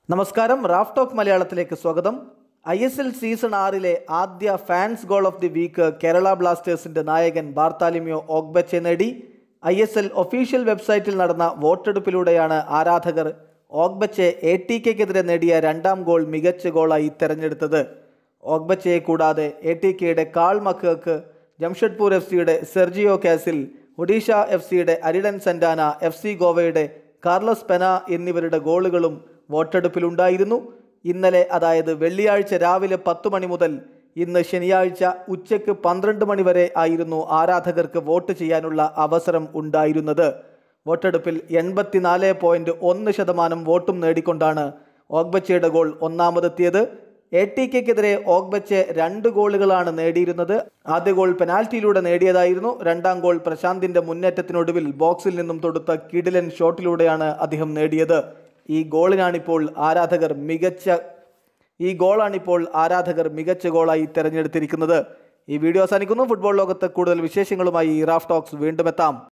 നമസ്കാരം Raf talk മലയാളത്തിലേക്ക് സ്വാഗതം ഐ എസ് എൽ സീസൺ ആറിലെ ആദ്യ fans goal of the week Kerala ബ്ലാസ്റ്റേഴ്സിന്റെ നായകൻ ബാർത്താലിമിയോ ഓഗ്ബച്ചെ നേടി ഐ എസ് എൽ ഒഫീഷ്യൽ വെബ്സൈറ്റിൽ നടന്ന വോട്ടെടുപ്പിലൂടെയാണ് ആരാധകർ ഓഗ്ബച്ചെ എ ടി കെക്കെതിരെ നേടിയ രണ്ടാം ഗോൾ മികച്ച ഗോളായി തെരഞ്ഞെടുത്തത് ഓഗ്ബച്ചയെ കൂടാതെ എ ടി കെയുടെ കാൾ മക്കക്ക് ജംഷഡ്പൂർ എഫ് സിയുടെ സെർജിയോ കാസിൽ ഒഡീഷ എഫ് സിയുടെ അരിഡൻ സെന്റാന എഫ് സി ഗോവയുടെ കാർലസ് പെന എന്നിവരുടെ ഗോളുകളും വോട്ടെടുപ്പിലുണ്ടായിരുന്നു ഇന്നലെ അതായത് വെള്ളിയാഴ്ച രാവിലെ പത്ത് മണി മുതൽ ഇന്ന് ശനിയാഴ്ച ഉച്ചയ്ക്ക് പന്ത്രണ്ട് മണി വരെ ആയിരുന്നു ആരാധകർക്ക് വോട്ട് ചെയ്യാനുള്ള അവസരം ഉണ്ടായിരുന്നത് വോട്ടെടുപ്പിൽ എൺപത്തിനാല് പോയിന്റ് ഒന്ന് ശതമാനം വോട്ടും നേടിക്കൊണ്ടാണ് ഓഗ്ബച്ചയുടെ ഗോൾ ഒന്നാമതെത്തിയത് എ ടി കെക്കെതിരെ ഓഗ്ബച്ചെ രണ്ട് ഗോളുകളാണ് നേടിയിരുന്നത് ആദ്യ ഗോൾ പെനാൽറ്റിയിലൂടെ നേടിയതായിരുന്നു രണ്ടാം ഗോൾ പ്രശാന്തിന്റെ മുന്നേറ്റത്തിനൊടുവിൽ ബോക്സിൽ നിന്നും തൊടുത്ത കിടിലൻ ഷോട്ടിലൂടെയാണ് അദ്ദേഹം നേടിയത് ഈ ഗോളിനാണിപ്പോൾ ആരാധകർ മികച്ച ഈ ഗോളാണിപ്പോൾ ആരാധകർ മികച്ച ഗോളായി തിരഞ്ഞെടുത്തിരിക്കുന്നത് ഈ വീഡിയോ അവസാനിക്കുന്നു ഫുട്ബോൾ ലോകത്ത് കൂടുതൽ വിശേഷങ്ങളുമായി റാഫ് ടോക്സ് വീണ്ടും എത്താം